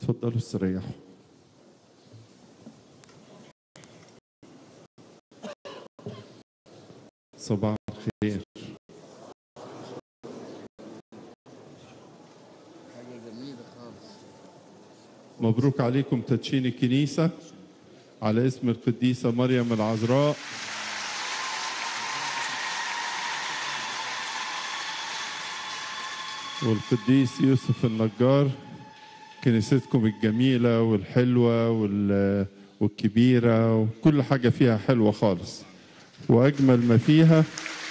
اتفضلوا استريحوا صباح الخير حاجة جميلة خالص مبروك عليكم تدشين الكنيسة على اسم القديسة مريم العذراء والقديس يوسف النجار كنيستكم الجميلة والحلوة وال- والكبيرة وكل حاجة فيها حلوة خالص وأجمل ما فيها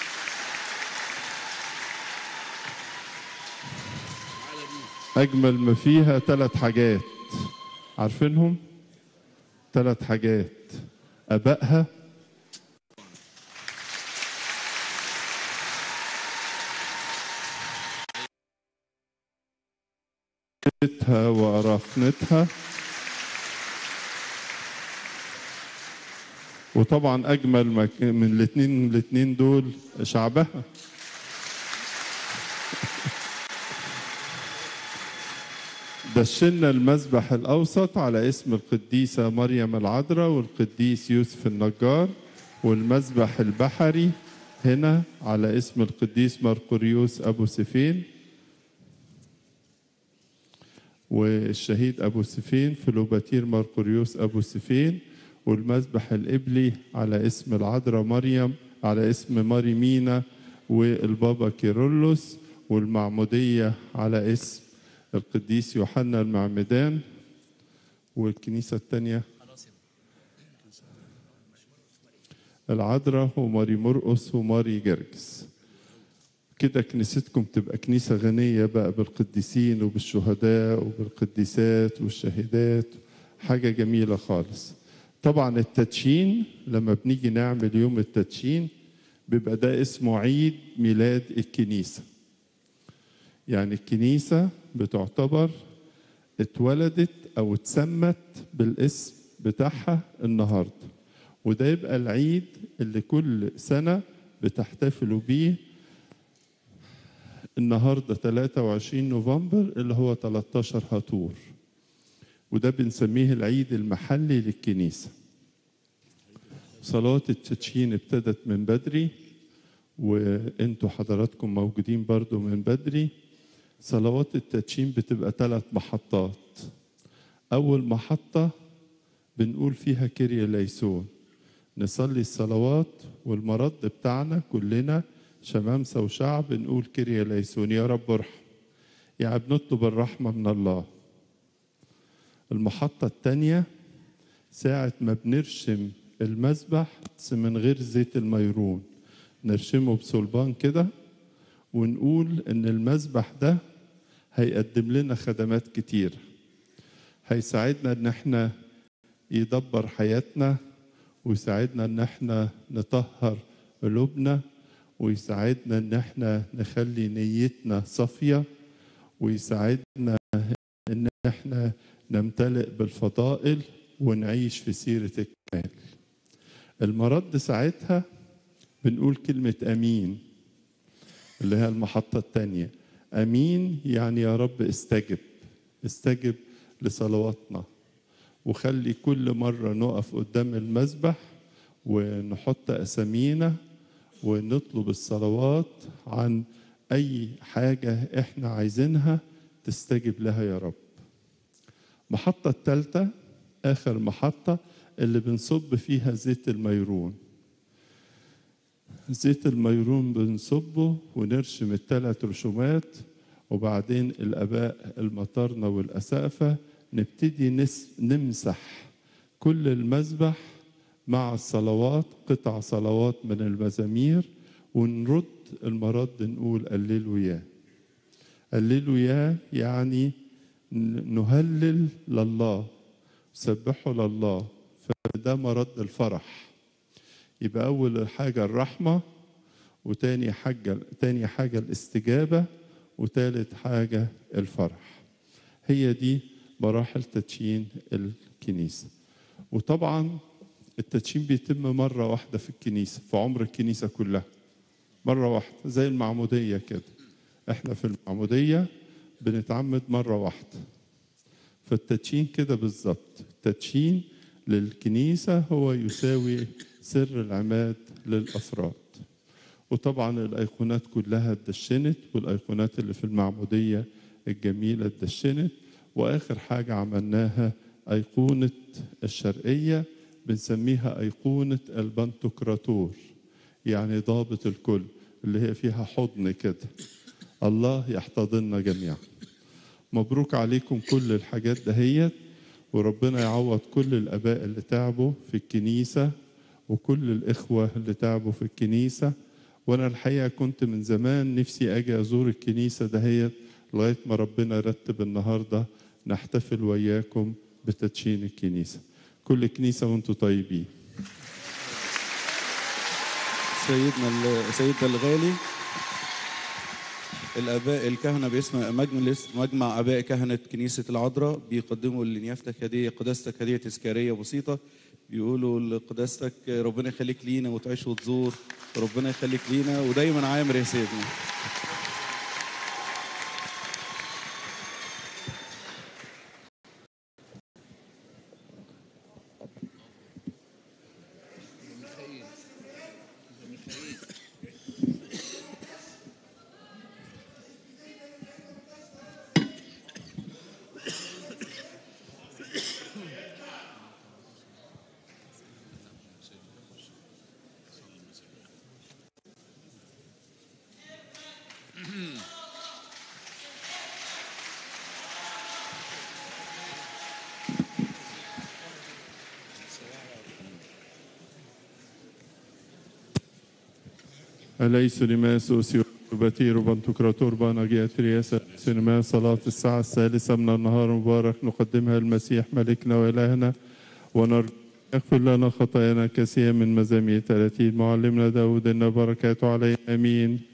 أجمل ما فيها ثلاث حاجات عارفينهم؟ ثلاث حاجات أبائها بيتها وأراقنتها وطبعا أجمل ما ك- من الاثنين الاثنين دول شعبها دشنا المذبح الأوسط على اسم القديسة مريم العذراء والقديس يوسف النجار والمذبح البحري هنا على اسم القديس مرقريوس أبو سفين والشهيد أبو سفين فلوباتير مرقريوس أبو سفين والمذبح الإبلي على اسم العذراء مريم على اسم ماري مينا والبابا كيرلس والمعمودية على اسم القديس يوحنا المعمدان والكنيسة الثانية العذراء وماري مرقس وماري جرجس كده كنيستكم تبقى كنيسة غنية بقى بالقديسين وبالشهداء وبالقديسات والشهيدات حاجة جميلة خالص طبعا التدشين لما بنيجي نعمل يوم التدشين بيبقى ده اسمه عيد ميلاد الكنيسة يعني الكنيسة بتعتبر اتولدت أو اتسمت بالاسم بتاعها النهاردة وده يبقى العيد اللي كل سنة بتحتفلوا بيه النهاردة 23 نوفمبر اللي هو 13 هطور وده بنسميه العيد المحلي للكنيسة صلاة التدشين ابتدت من بدري وانتوا حضراتكم موجودين برضو من بدري صلوات التدشين بتبقى ثلاث محطات أول محطة بنقول فيها كيريا ليسون نصلي الصلوات والمرض بتاعنا كلنا شمامسة وشعب نقول كيريا ليسون يا رب ارحم يعني بنطلب الرحمة من الله المحطة الثانية ساعة ما بنرشم المذبح بس من غير زيت الميرون نرشمه بصلبان كده ونقول ان المذبح ده هيقدم لنا خدمات كتير هيساعدنا ان احنا يدبر حياتنا ويساعدنا ان احنا نطهر قلوبنا ويساعدنا ان احنا نخلي نيتنا صافيه ويساعدنا ان احنا نمتلئ بالفضائل ونعيش في سيره الكمال المرد ساعتها بنقول كلمه امين اللي هي المحطه الثانيه امين يعني يا رب استجب استجب لصلواتنا وخلي كل مرة نقف قدام المذبح ونحط أسامينا ونطلب الصلوات عن أي حاجة إحنا عايزينها تستجب لها يا رب محطة الثالثة آخر محطة اللي بنصب فيها زيت الميرون زيت الميرون بنصبه ونرشم الثلاث رشومات وبعدين الآباء المطارنة والأسقفة نبتدي نس نمسح كل المذبح مع الصلوات قطع صلوات من المزامير ونرد المرد نقول الليلويا الليلويا يعني نهلل لله سبحوا لله فده مرد الفرح يبقى أول حاجة الرحمة وتاني حاجة تاني حاجة الاستجابة وتالت حاجة الفرح هي دي مراحل تدشين الكنيسة وطبعا التدشين بيتم مرة واحدة في الكنيسة في عمر الكنيسة كلها مرة واحدة زي المعمودية كده احنا في المعمودية بنتعمد مرة واحدة فالتدشين كده بالظبط التدشين للكنيسة هو يساوي سر العماد للأفراد وطبعا الأيقونات كلها اتدشنت والأيقونات اللي في المعمودية الجميلة اتدشنت وآخر حاجة عملناها أيقونة الشرقية بنسميها أيقونة البنتوكراتور يعني ضابط الكل اللي هي فيها حضن كده الله يحتضننا جميعا مبروك عليكم كل الحاجات دهيت وربنا يعوض كل الآباء اللي تعبوا في الكنيسة وكل الإخوة اللي تعبوا في الكنيسة وأنا الحقيقة كنت من زمان نفسي أجي أزور الكنيسة دهيت لغاية ما ربنا رتب النهاردة نحتفل وياكم بتدشين الكنيسة كل كنيسة وانتم طيبين سيدنا ال- سيدنا الغالي الاباء الكهنه باسم مجلس مجمع اباء كهنه كنيسه العذراء بيقدموا لنيافتك هديه قداستك هديه تذكاريه بسيطه بيقولوا لقداستك ربنا يخليك لينا وتعيش وتزور ربنا يخليك لينا ودايما عامر يا سيدنا أليس لماس باتير بنتوكراتور بانا رياسة سينما صلاة الساعة الثالثة من النهار مبارك نقدمها المسيح ملكنا وإلهنا ونرجو يغفر لنا خطايانا كثيرا من مزامير 30 معلمنا داود إن بركاته علينا آمين